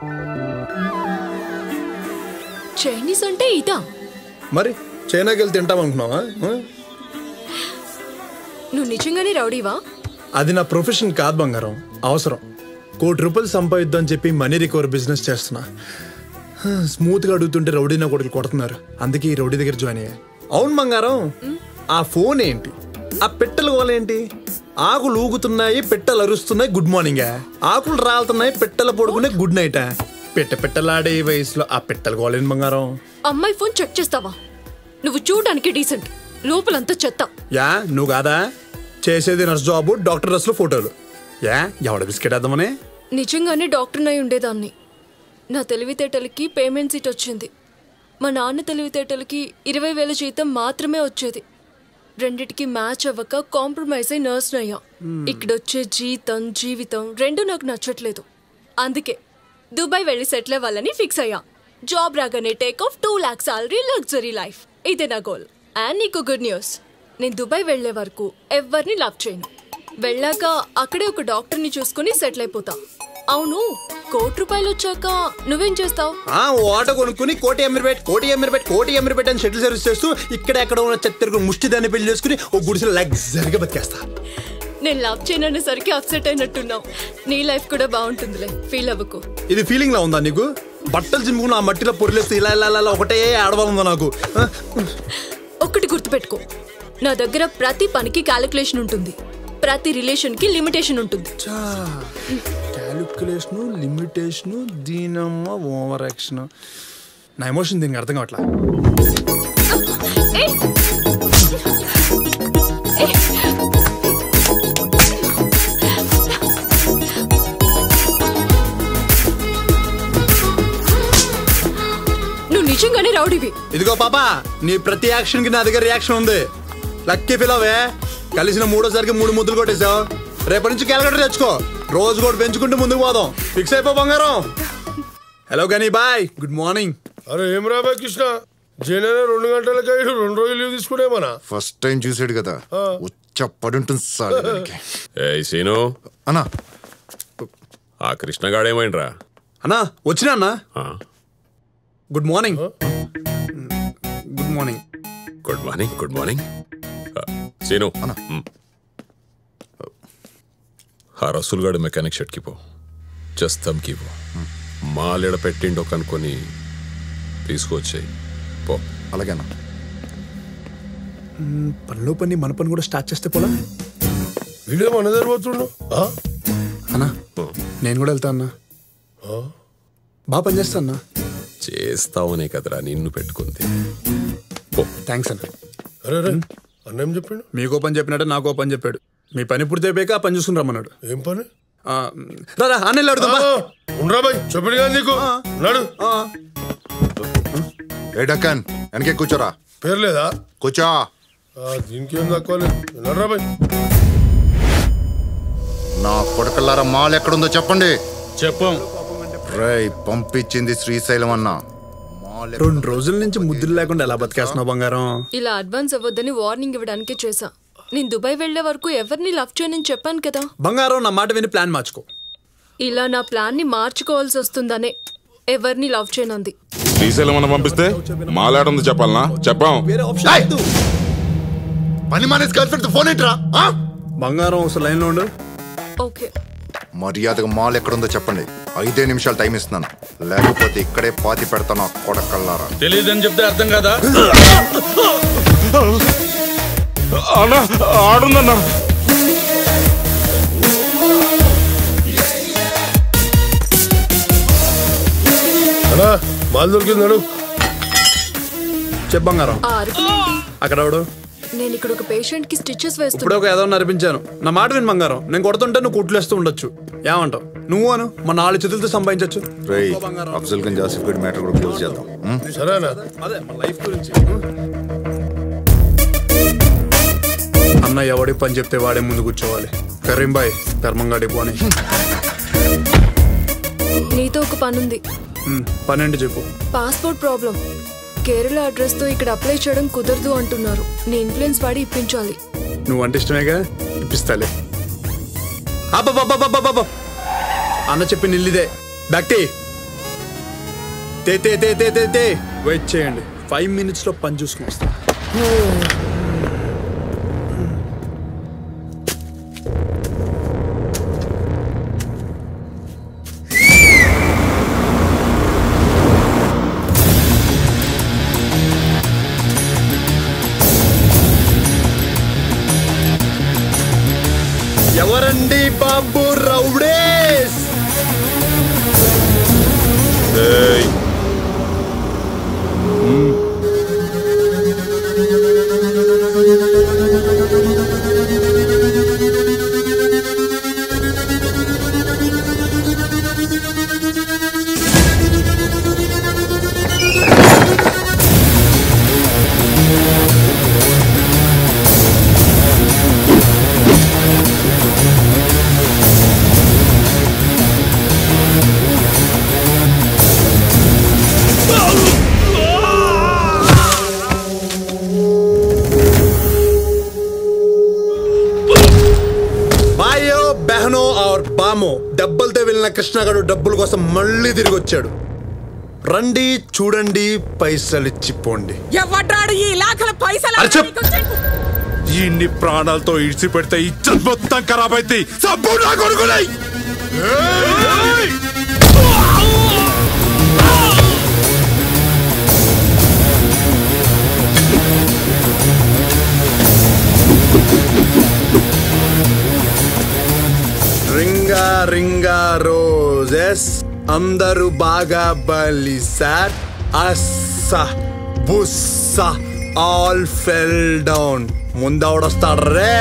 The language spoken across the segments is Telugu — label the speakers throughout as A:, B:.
A: చైనీస్ అంటే ఇదా
B: మరి చైనాకి వెళ్ళి తింటాం అనుకున్నావా ఆ?
A: నువ్వు నిజంగానే రౌడీవా
B: అది నా ప్రొఫెషన్ కాదు బంగారం అవసరం కోటి రూపాయలు సంపాదిద్దాం చెప్పి మనీ రికవర్ బిజినెస్ చేస్తున్నా స్మూత్ గా అడుగుతుంటే రౌడీ నా కొడుకు కొడుతున్నారు అందుకే ఈ రౌడీ దగ్గర జాయిన్ అయ్యా అవును బంగారం ఆ ఫోన్ ఏంటి ఆ పెట్టెల గోలేంటి ఆకులు ఊగుతున్నాయి పెట్టెలు అరుస్తున్నాయి గుడ్ మార్నింగ్ ఆకులు రాలుతున్నాయి పెట్టెల పడుకున్నాయి గుడ్ నైట్ పెట్టె పెట్టలాడే ఈ వయసులో ఆ పెట్టెల గోలేంటి బంగారం
A: అమ్మాయి ఫోన్ చెక్ చేస్తావా నువ్వు చూడడానికి డీసెంట్ లోపలంతా చెత్త
B: యా నువ్వు కాదా చేసేది నర్స్ జాబ్ డాక్టర్ డ్రెస్లో ఫోటోలు యా ఎవడ బిస్కెట్ వేద్దామని
A: నిజంగానే డాక్టర్ అయి ఉండేదాన్ని నా తెలివితేటలకి పేమెంట్ సీట్ వచ్చింది మా నాన్న తెలివితేటలకి ఇరవై వేల జీతం మాత్రమే వచ్చేది రెండిటికి మ్యాచ్ అవ్వక కాంప్రమైజ్ అయి నర్స్ అయ్యా ఇక్కడొచ్చే జీతం జీవితం రెండు నాకు నచ్చట్లేదు అందుకే దుబాయ్ వెళ్ళి సెటిల్ అవ్వాలని ఫిక్స్ అయ్యా జాబ్ రాగానే take off two lakhs salary luxury life ఇదే నా గోల్ అండ్ నీకు గుడ్ న్యూస్ నేను దుబాయ్ వెళ్లే వరకు ఎవరిని లవ్ చేయను వెళ్ళాక అక్కడే ఒక డాక్టర్ని చూసుకుని సెటిల్ అయిపోతా అవును కోటి రూపాయలు వచ్చాక నువ్వేం చేస్తావు
B: ఆ ఓ ఆటో కొనుక్కుని కోటి అమీర్పేట్ కోటి అమీర్పేట్ కోటి అమీర్పేట్ అని షటిల్ సర్వీస్ చేస్తూ ఇక్కడ ఎక్కడ ఉన్న చెత్తరుగు ముష్టి దాన్ని పెళ్లి చేసుకుని ఓ గుడిసెలో లగ్జరీగా బతికేస్తా
A: నేను లవ్ చేయననేసరికి అప్సెట్ అయినట్టున్నావు నీ లైఫ్ కూడా బాగుంటుందిలే ఫీల్ అవ్వకు
B: ఇది ఫీలింగ్ లా ఉందా నీకు బట్టలు చింపుకుని ఆ మట్టిలో పొరిలేస్తే ఇలా ఇలా ఇలా ఒకటే ఆడవాలందా నాకు ఆ?
A: ఒక్కటి గుర్తుపెట్టుకో నా దగ్గర ప్రతి పనికి క్యాలిక్యులేషన్ ఉంటుంది ప్రతి రిలేషన్ కి లిమిటేషన్ ఉంటుంది
B: క్యాలిక్యులేషను లిమిటేషను దీనమ్మ ఓవర్ యాక్షన్ నా ఎమోషన్ దీనికి అర్థం కావట్లా
A: ఏయ్! ఏయ్! నువ్వు నిజంగానే రౌడీవి
B: ఇదిగో పాప నీ ప్రతి యాక్షన్ కి నా దగ్గర రియాక్షన్ ఉంది లక్కీ ఫీల్ అవే కలిసిన మూడోసారికి మూడు ముద్దులు కొట్టేశావు రేపటి నుంచి క్యాలకులేటర్ తెచ్చుకో రోజు కూడా పెంచుకుంటూ ముందుకు పోదాం ఫిక్స్ అయిపో బంగారం హలో గనీ బాయ్ గుడ్ మార్నింగ్
C: అరే ఏం రాబాయ్ కృష్ణ జనన రెండు గంటలకి ఐదు రెండు రోజులు లీవ్ తీసుకునేమనా
D: ఫస్ట్ టైం చూసాడు కదా ఉచ్చ పడుంటుంది సార్ దానికి.
E: ఏ సీను
D: అన్నా
E: ఆ కృష్ణగాడేమైండ్రా
B: అన్నా వచ్చినా అన్నా
E: ఆ,
B: good morning good morning
E: good morning good morning ఆ, సీను మ్. ఆ రసూల్గాడు మెకానిక్ షెడ్కి పో జస్తంకి పో మాలెడ పెట్టిండో కనుక్కొని తీసుకొచ్చేయి పో
D: అలాగే అన్న
B: పనిలో పని మన పని కూడా స్టార్ట్ చేస్తే పోలా
C: వీడియో మన జరిపోతుండు
B: అన్నా నేను కూడా వెళ్తా అన్నా బాగా పనిచేస్తా అన్నా
E: చేస్తావనే కదరా నిన్ను పెట్టుకుంది పో
B: థ్యాంక్స్ అన్న
C: అరే అరే అన్న ఏం చెప్పిండు
B: మీకో పని చెప్పినట్టు నాకో పని చెప్పాడు మీ పని పూర్తి అయిపోయాక ఆ పని చూసుకుని రమ్మన్నాడు
C: ఏం పని
B: ఆ, రారా అన్నెళ్ళు అడుగుదాం బా.
C: ఉండరా బాయ్ చెప్పిండు కదా నీకు నడు
B: ఆ,
D: ఏ డక్కన్ వెనకే కూర్చోరా
C: పేరు లేదా
D: కూర్చో
C: ఆ, దీనికి ఏం తక్కువ లేదు నడరా బాయ్
D: నా కొడకల్లారా మాల్ ఎక్కడుందో చెప్పండి
F: చెప్పం
D: రేయ్ పంపించింది శ్రీశైలం అన్న మాల్ ఎక్కడ-
B: రెండు రోజుల నుంచి ముద్దులు లేకుండా ఎలా బతికేస్తున్నావు బంగారం
A: ఇలా అడ్వాన్స్ అవ్వద్దని వార్నింగ్ ఇవ్వడానికే చేశా నేను దుబాయ్ వెళ్లే వరకు ఎవరిని లవ్ చేయనని చెప్పాను కదా
B: బంగారం నా మాట విని ప్లాన్ మార్చుకో
A: ఇలా నా ప్లాన్ ని మార్చుకోవాల్సి వస్తుందనే ఎవరిని లవ్ చేయనంది
F: శ్రీశైలం అన్న పంపిస్తే మాలాడుంది చెప్పాలనా చెప్పాం
B: వేరే ఆప్షన్
D: ఏయ్!
B: లేదు.
D: పని మానేసి గర్ల్ ఫ్రెండ్ ఫోన్ ఏంట్రా ఆ?
B: బంగారం ఒకసారి లైన్ లో ఉండు
A: ఓకే
D: మర్యాదగా మాల్ ఎక్కడుందో చెప్పండి ఐదే నిమిషాలు టైం ఇస్తున్నాను లేకపోతే ఇక్కడే పాతి పెడతాను ఆ కొడకల్లారా
F: తెలియదని చెప్తే అర్థం కదా అన్నా ఆడుందన్నా
C: అన్నా మాల్ దొరికింది నడు
B: చెప్పు బంగారం
A: ఆ అరుపులేంటి?
B: అక్కడ ఎవడు
A: నేను ఇక్కడ ఒక పేషెంట్ కి స్టిచెస్
B: ఇప్పుడు
A: వేస్తున్నా
B: ఒక ఏదో నడిపించాను నా మాట విని బంగారం నేను కొడుతుంటే నువ్వు కుట్లేస్తూ ఉండొచ్చు ఏమంటావు నువ్వు అను మా నాలుగు చేతులతో సంపాదించచ్చు
D: రేయ్ అఫ్జల్ గంజ్ ఆసిఫ్ గడ్ మ్యాటర్ కూడా క్లోజ్ చేద్దాం ఉం?
C: సరేనా
B: అదే మన లైఫ్ గురించి అన్న ఎవడి పని చెప్తే వాడే ముందు కూర్చోవాలి కరీం బాయ్ ధర్మంగాడి పోని
A: నీతో ఒక పనుంది
B: పన్నెండు చెప్పు
A: పాస్పోర్ట్ ప్రాబ్లం కేరళ అడ్రస్ తో ఇక్కడ అప్లై చేయడం కుదరదు అంటున్నారు నీ ఇన్ఫ్లుయెన్స్ వాడి ఇప్పించాలి
B: నువ్వు అంటే ఇష్టమేగా ఇప్పిస్తాలే అబ్బబ్బబ్బబ్బబ్బబ్బ. అన్న చెప్పి నిల్లిదే బ్యాక్టీ తే తే తే తే తే తే వెయిట్ చేయండి ఫైవ్ మినిట్స్లో పని చూసుకుని వస్తాను ఎవరండి బాబు రౌడేస్
F: ఏయ్,
B: బాయో బెహనో ఆర్ బామో డబ్బులతో వెళ్ళిన కృష్ణగాడు డబ్బుల కోసం మళ్ళీ తిరిగి వచ్చాడు రండి చూడండి పైసలు ఇచ్చిపోండి
G: ఎవడ్రాడు ఈ లాఖల పైసలు
F: అరే చెప్.
G: నీకు చెప్పు.
F: ఇన్ని ప్రాణాలతో ఇడిచి పెడితే ఇజ్జత్ మొత్తం ఖరాబ్ అయితే సబ్బు నా కొడుకులై
B: రింగా రింగా రోజెస్ అందరూ బాగా బలి సార్ అస్స బుస్స ఆల్ ఫెల్ డౌన్ ముందవడొస్తాడు రే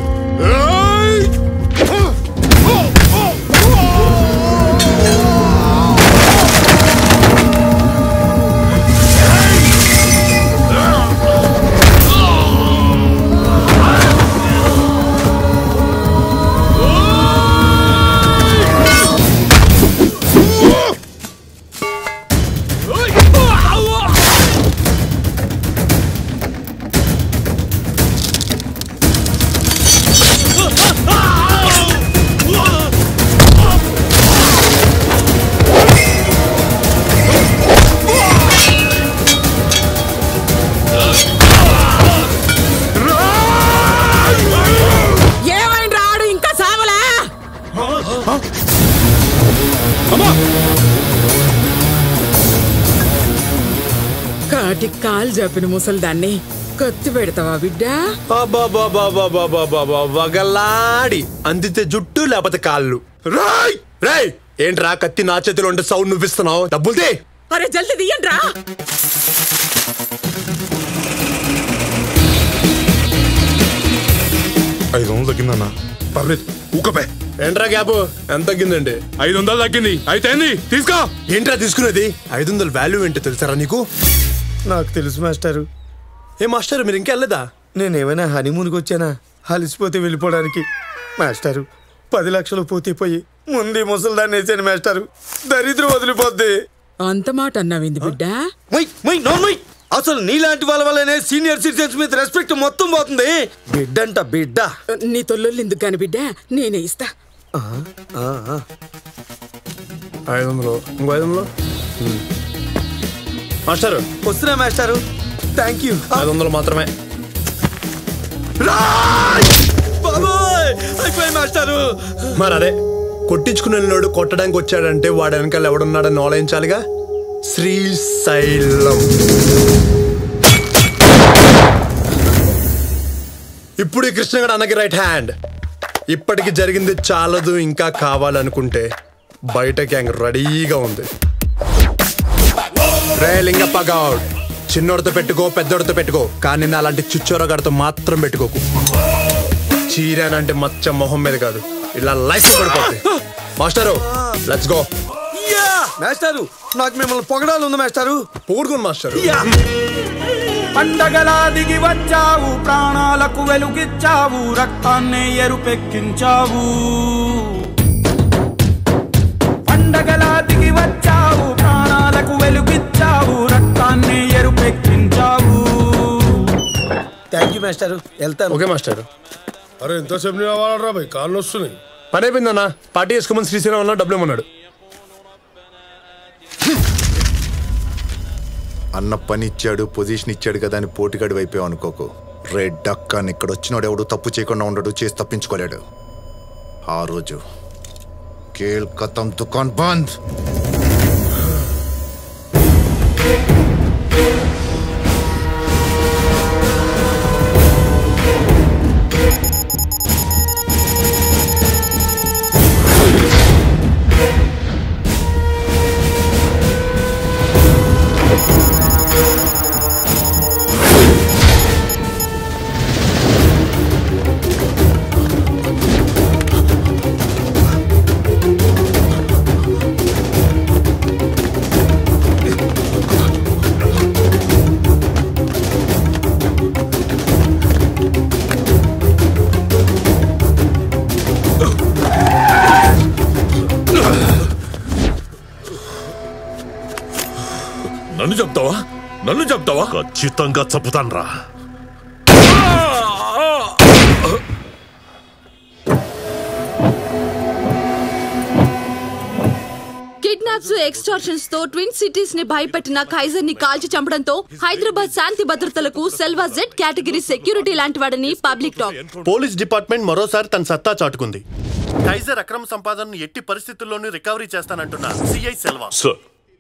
G: ఏమైంది రాడు ఇంకా సావలే కాటి కాలు చెప్పిన ముసలిదాన్ని కత్తి పెడతావా బిడ్డ
B: అబాబాబాబాబాబాబా, వగలాడి అందితే జుట్టు లేకపోతే కాళ్ళు రాయ్ రేయ్ ఏంట్రా కత్తి నా చేతిలో ఉంటే సౌండ్ నువ్విస్తున్నావు డబ్బులు తే
G: అరే జల్ది తీయండిరా
F: ఐదు వందలు తగ్గిందన్నా పర్లేదు ఊకపే
B: ఏంట్రా గ్యాప్ ఎంత తగ్గిందండి
F: ఐదు వందలు తగ్గింది అయితే ఏంది? తీసుకో
B: ఏంట్రా తీసుకునేది ఐదు వందల వాల్యూ ఏంటో తెలుసారా నీకు
C: నాకు తెలుసు మాస్టారు
B: ఏ మాస్టర్ మీరు ఇంకా వెళ్ళలేదా
C: నేనేమైనా హనీమూన్కి వచ్చానా అలసిపోతే వెళ్ళిపోవడానికి మాస్టారు పది లక్షలు పోతే పోయి ముందే ముసలిదాన్ని వేసాను మాస్టారు దరిద్రం వదిలిపోద్ది
G: అంత మాట అన్నావింది బిడ్డ
C: మై మై నో మై అసలు నీలాంటి వాళ్ళ వల్లనే సీనియర్ సిటిజన్స్ మీద రెస్పెక్ట్ మొత్తం పోతుంది బిడ్డంట బిడ్డ
G: నీ తొల్లొల్లు ఎందుకు కాని బిడ్డ నేనే ఇస్తా
C: ఆ, ఆ.
B: ఐదు వందలు ఇంకో ఐదు వందలు మాస్టర్
C: వస్తున్నా మాస్టారు థ్యాంక్ యూ
B: ఐదు వందలు మాత్రమే
C: బాబోయ్ అయిపోయి మాస్టారు
B: మరి అదే కొట్టించుకుని వెళ్ళినోడు కొట్టడానికి వచ్చాడంటే వాడు వెనకాల ఎవడున్నాడని ఆలోచించాలిగా శ్రీశైలం ఇప్పుడు ఈ కృష్ణగడ అన్నకి రైట్ హ్యాండ్ ఇప్పటికి జరిగింది చాలదు ఇంకా కావాలనుకుంటే బయట గ్యాంగ్ రెడీగా ఉంది రే లింగప్ప గౌడ్ చిన్నోడితో పెట్టుకో పెద్దోడితో పెట్టుకో కానీ నా అలాంటి చుచ్చోరగాడితో మాత్రం పెట్టుకోకు చీరానంటే మచ్చ మొహం మీద కాదు ఇలా లైఫ్ పడిపోతుంది మాస్టరు లెట్స్ గో
C: యా మాస్టారు నాకు మిమ్మల్ని పొగడాలి ఉంది మాస్టారు
B: పూడుకోండి మాస్టరు
C: యా
H: పండగలా దిగి వచ్చావు ప్రాణాలకు వెలుగిచ్చావు రక్తాన్ని ఎరుపెక్కించావు పండగలా దిగి వచ్చావు ప్రాణాలకు వెలుగిచ్చావు రక్తాన్ని ఎరుపెక్కించావు
C: థ్యాంక్ యూ మాస్టారు వెళ్తాను
B: ఓకే మాస్టర్
C: అరే ఎంతసేపు నేను అవ్వాలరా భయ్ కాళ్ళు వస్తున్నాయి
B: పని అయిపోయిందన్న పార్టీ వేసుకోమని శ్రీశైలం అన్న డబ్బులు ఇమ్మన్నాడు
D: అన్న పని ఇచ్చాడు పొజిషన్ ఇచ్చాడు కదా అని పోటీగాడి వైపోయావు అనుకోకు రెడ్ డక్ అని ఇక్కడ వచ్చినోడు ఎవడు తప్పు చేయకుండా ఉండడు చేసి తప్పించుకోలేడు ఆ రోజు కేల్ కథం దుకాన్ బంద్
E: నన్ను చెప్తావా నన్ను చెప్తావా
F: ఖచ్చితంగా చంపుతాన్రా
I: కిడ్నాప్స్ ఎక్స్టార్షన్స్ తో ట్విన్ సిటీస్ ని భయపెట్టిన ఖైజర్ ని కాల్చి చంపడంతో హైదరాబాద్ శాంతి భద్రతలకు సెల్వా జెడ్ కేటగిరీ సెక్యూరిటీ లాంటి వాడని పబ్లిక్ టాక్
J: పోలీస్ డిపార్ట్మెంట్ మరోసారి తన సత్తా చాటుకుంది కైజర్ అక్రమ సంపాదనను ఎట్టి పరిస్థితుల్లోనూ రికవరీ చేస్తానంటున్న సిఐ సెల్వా
E: సార్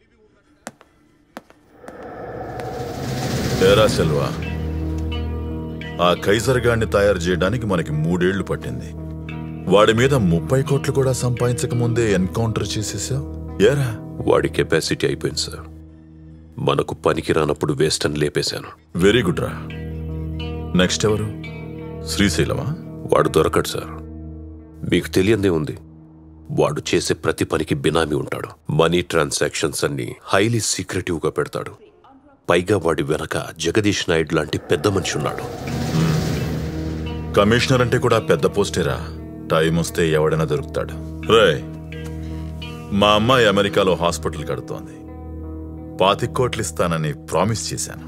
K: తేరా సెల్వా ఆ కైజర్ గాడిని తయారు చేయడానికి మనకి మూడేళ్లు పట్టింది వాడి మీద ముప్పై కోట్లు కూడా సంపాదించక ముందే ఎన్కౌంటర్ చేసేసావు ఏరా
E: వాడి కెపాసిటీ అయిపోయింది సార్ మనకు పనికి రానప్పుడు వేస్ట్ అని లేపేశాను
K: వెరీ గుడ్ రా నెక్స్ట్ ఎవరు శ్రీశైలమా
E: వాడు దొరకడు సార్ మీకు తెలియందే ఉంది వాడు చేసే ప్రతి పనికి బినామీ ఉంటాడు మనీ ట్రాన్సాక్షన్స్ అన్ని హైలీ సీక్రెటివ్ గా పెడతాడు పైగా వాడి వెనక జగదీష్ నాయుడు లాంటి పెద్ద మనిషి ఉన్నాడు
K: కమిషనర్ అంటే కూడా పెద్ద పోస్టేరా టైం వస్తే ఎవడైనా దొరుకుతాడు రే మా అమ్మాయి అమెరికాలో హాస్పిటల్ కడుతోంది పాతిక కోట్లు ఇస్తానని ప్రామిస్ చేశాను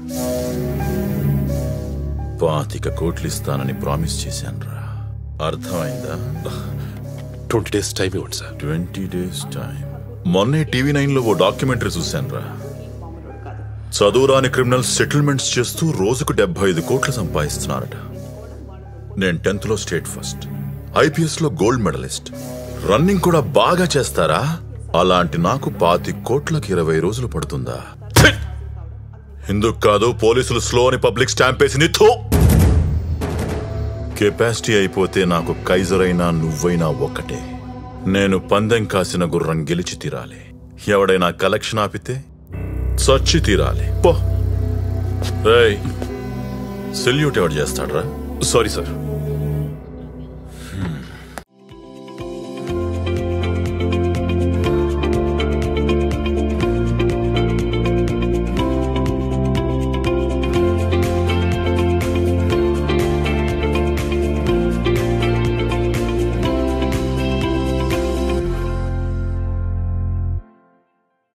K: పాతిక కోట్లు ఇస్తానని ప్రామిస్ చేశాను రా అర్థమైందా
E: ట్వంటీ డేస్ టైం ఇవ్వండి సార్
K: ట్వంటీ డేస్ టైం మొన్నే టీవీ నైన్ లో ఓ డాక్యుమెంటరీ చూశాను రా చదువురాని క్రిమినల్స్ సెటిల్మెంట్స్ చేస్తూ రోజుకు డెబ్బై ఐదు కోట్లు సంపాదిస్తున్నారట నేను టెన్త్ లో స్టేట్ ఫస్ట్ ఐపీఎస్ లో గోల్డ్ మెడలిస్ట్ రన్నింగ్ కూడా బాగా చేస్తారా అలాంటి నాకు పాతి కోట్లకి ఇరవై రోజులు పడుతుందా ఛీ! ఎందుకు కాదు పోలీసులు స్లో అని పబ్లిక్ స్టాంప్ వేసి నిథో కెపాసిటీ అయిపోతే నాకు కైజర్ అయినా నువ్వైనా ఒక్కటే నేను పందెం కాసిన గుర్రం గెలిచి తీరాలి ఎవడైనా కలెక్షన్ ఆపితే చచ్చి తీరాలి పో రేయ్ సెల్యూట్ ఎవడు చేస్తాడ్రా
E: సారీ సార్